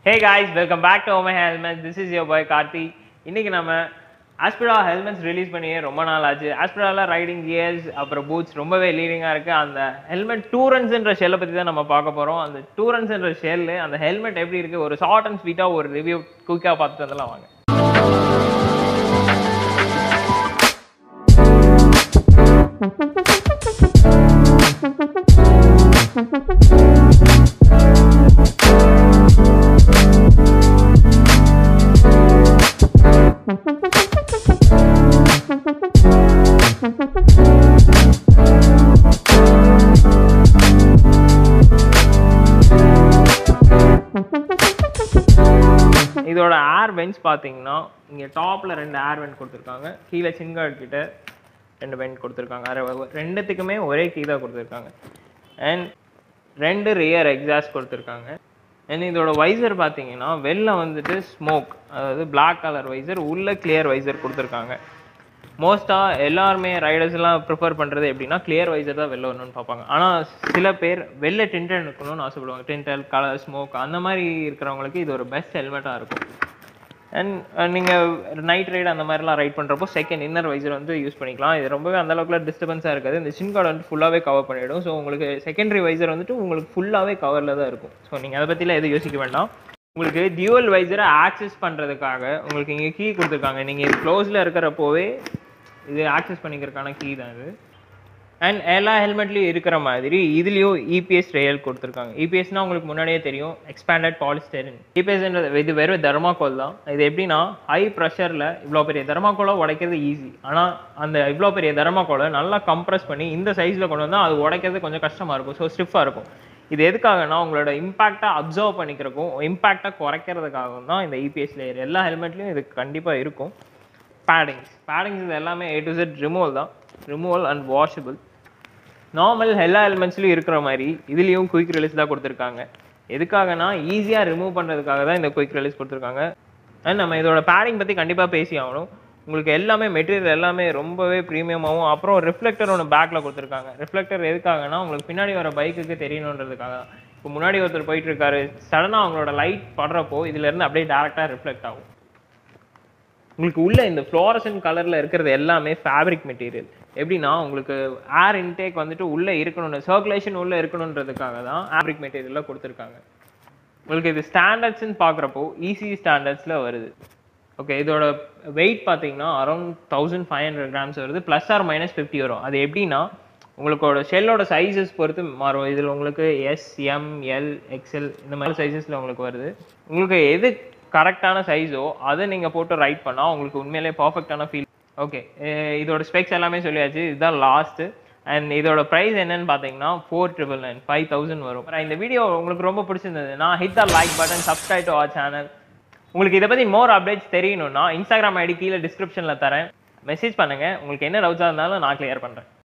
hey guys welcome back to oh my helmet this is your boy Karthi இன்னைக்கு நம்ம Aspira helmets release பண்ணியே ரொம்ப நாள் ஆச்சு ஆஸ்பிரால ரைடிங் கியர்ஸ் அப்புறம் பூட்ஸ் ரொம்பவே லீடிங்காக இருக்குது அந்த ஹெல்மெட் டூரன்ஸ்ன்ற ஷெல்லை பற்றி தான் நம்ம பார்க்க போகிறோம் அந்த டூரன்ஸ்ன்ற ஷெல்லு அந்த ஹெல்மெட் எப்படி இருக்குது ஒரு ஷார்ட் அண்ட் ஸ்வீட்டாக ஒரு ரிவ்யூ குயிக்காக பார்த்துட்டு வந்துடலாம் வாங்க இதோட ஏர் வென்ஸ் பார்த்தீங்கன்னா இங்கே டாப்பில் ரெண்டு ஏர் வென்ட் கொடுத்துருக்காங்க கீழே சின்கார்டு கிட்ட ரெண்டு வென்ட் கொடுத்துருக்காங்க அரை- ரெண்டுத்துக்குமே ஒரே கீ தான் கொடுத்துருக்காங்க அண்ட் ரெண்டு ரியர் எக்ஸாஸ்ட் கொடுத்துருக்காங்க அண்ட் இதோட வைசர் பார்த்தீங்கன்னா வெளில வந்துட்டு ஸ்மோக் அதாவது Black கலர் வைசர் உள்ள கிளியர் வைசர் கொடுத்துருக்காங்க மோஸ்ட்டாக எல்லாருமே ரைடர்ஸ் எல்லாம் ப்ரிஃபர் பண்ணுறது எப்படின்னா கிளியர் வைசர் தான் வெளில வரணும்னு பார்ப்பாங்க ஆனால் சில பேர் வெளில டிண்டல் இருக்கணும்னு ஆசைப்படுவாங்க டிண்டல் கலர் ஸ்மோக் அந்த மாதிரி இருக்கிறவங்களுக்கு இது ஒரு பெஸ்ட் ஹெல்மெட்டாக இருக்கும் அண்ட் நீங்கள் நைட் ரைடு அந்த மாதிரிலாம் ரைட் பண்ணுறப்போ செகண்ட் இன்னர் வைசர் வந்து யூஸ் பண்ணிக்கலாம் இது ரொம்பவே அந்த அளவுக்குலாம் டிஸ்டர்பன்ஸாக இருக்காது இந்த சின் கார்டு வந்து ஃபுல்லாகவே கவர் பண்ணிவிடும் ஸோ உங்களுக்கு செகண்டரி வைசர் வந்துட்டு உங்களுக்கு ஃபுல்லாகவே கவரில் தான் இருக்கும் ஸோ நீங்கள் அதை பற்றிலாம் எதுவும் யோசிக்க வேண்டாம் உங்களுக்கு டியூவல் வைசரை ஆக்சஸ் பண்ணுறதுக்காக உங்களுக்கு இங்கே கீ கொடுத்துருக்காங்க நீங்கள் இது க்ளோஸில் இருக்கிறப்போவே இது ஆக்சஸ் பண்ணிக்கிறதுக்கான கீ தான் இது அண்ட் எல்லா ஹெல்மெட்லேயும் இருக்கிற மாதிரி இதுலேயும் இபிஎஸ் ரேல் கொடுத்துருக்காங்க இபிஎஸ்னால் உங்களுக்கு முன்னாடியே தெரியும் எக்ஸ்பேண்டட் பாலிஸ்டரின் இபிஎஸ்ன்றது இது வெறும் தர்மாக்கோல் தான் இது எப்படின்னா ஹை ப்ரெஷரில் இவ்வளோ பெரிய தர்மாக்கோலை உடைக்கிறது ஈஸி ஆனால் அந்த இவ்வளோ பெரிய தர்மாக்கோலை நல்லா கம்ப்ரஸ் பண்ணி இந்த சைஸில் கொண்டு வந்தால் அது உடைக்கிறது கொஞ்சம் கஷ்டமாக இருக்கும் ஸோ ஸ்டிஃபாக இருக்கும் இது எதுக்காகனா உங்களோட இம்பாக்டை அப்சர்வ் பண்ணிக்கிறக்கும் இம்பாக்டை குறைக்கிறதுக்காகவும் தான் இந்த இபிஎஸ் லேயர் எல்லா ஹெல்மெட்லையும் இது கண்டிப்பாக இருக்கும் பேடிங்ஸ் பேடிங்ஸ் இது எல்லாமே ஏ டு செட் ரிமூவல் தான் ரிமூவல் அண்ட் வாஷபிள் நார்மல் எல்லா எலிமெண்ட்ஸ்லையும் இருக்கிற மாதிரி இதுலேயும் குயிக் ரிலீஸ் தான் கொடுத்துருக்காங்க எதுக்காகனா ஈஸியாக ரிமூவ் பண்ணுறதுக்காக தான் இந்த குயிக் ரிலீஸ் கொடுத்துருக்காங்க அண்ட் நம்ம இதோட பேடிங் பற்றி கண்டிப்பாக பேசி ஆகணும் உங்களுக்கு எல்லாமே மெட்டீரியல் எல்லாமே ரொம்பவே ப்ரீமியமாகவும் அப்புறம் ரிஃப்ளெக்டர் ஒன்று பேக்கில் கொடுத்துருக்காங்க ரிஃப்ளெக்டர் எதுக்காகனா உங்களுக்கு பின்னாடி வர பைக்குக்கு தெரியணுன்றதுக்காக தான் இப்போ முன்னாடி ஒருத்தர் போயிட்டு இருக்காரு சடனாக அவங்களோட லைட் படுறப்போ இதுலேருந்து அப்படியே டேரெக்டாக ரிஃப்ளெக்ட் ஆகும் உங்களுக்கு உள்ள இந்த ஃப்ளோரசன் கலர்ல இருக்கிறது எல்லாமே ஃபேப்ரிக் மெட்டீரியல் எப்படின்னா உங்களுக்கு ஏர் இன்டேக் வந்துட்டு உள்ள இருக்கணும்னு சர்க்குலேஷன் உள்ள இருக்கணுன்றதுக்காக தான் ஃபேப்ரிக் மெட்டீரியலில் கொடுத்துருக்காங்க உங்களுக்கு இது ஸ்டாண்டர்ட்ஸ்னு பார்க்குறப்போ ஈஸி ஸ்டாண்டர்ட்ஸில் வருது ஓகே இதோட வெயிட் பார்த்தீங்கன்னா around thousand five hundred grams வருது ப்ளஸ் ஆர் மைனஸ் ஃபிஃப்டி வரும் அது எப்படின்னா உங்களுக்கோட ஷெல்லோட சைஸஸ் பொறுத்து மாறும் இதில் உங்களுக்கு எஸ் எம் எல் எக்ஸ்எல் இந்த மாதிரி சைஸஸில் உங்களுக்கு வருது உங்களுக்கு எது கரெக்டான சைஸோ அதை நீங்கள் போட்டு ரைட் பண்ணால் உங்களுக்கு உண்மையிலேயே பர்ஃபெக்டான ஃபீல் ஓகே இதோட ஸ்பெக்ஸ் எல்லாமே சொல்லியாச்சு இதுதான் லாஸ்ட்டு அண்ட் இதோட ப்ரைஸ் என்னன்னு பார்த்தீங்கன்னா four triple nine five thousand வரும் அப்புறம் இந்த வீடியோ உங்களுக்கு ரொம்ப பிடிச்சிருந்ததுன்னா hit the like button subscribe to our channel உங்களுக்கு இதை பற்றி மோர் அப்டேட்ஸ் தெரியணும்னா இன்ஸ்டாகிராம் ஐடி கீழே டிஸ்கிரிப்ஷனில் தரேன் மெசேஜ் பண்ணுங்கள் உங்களுக்கு என்ன டவுட்ஸாக இருந்தாலும் நான் கிளியர் பண்ணுறேன்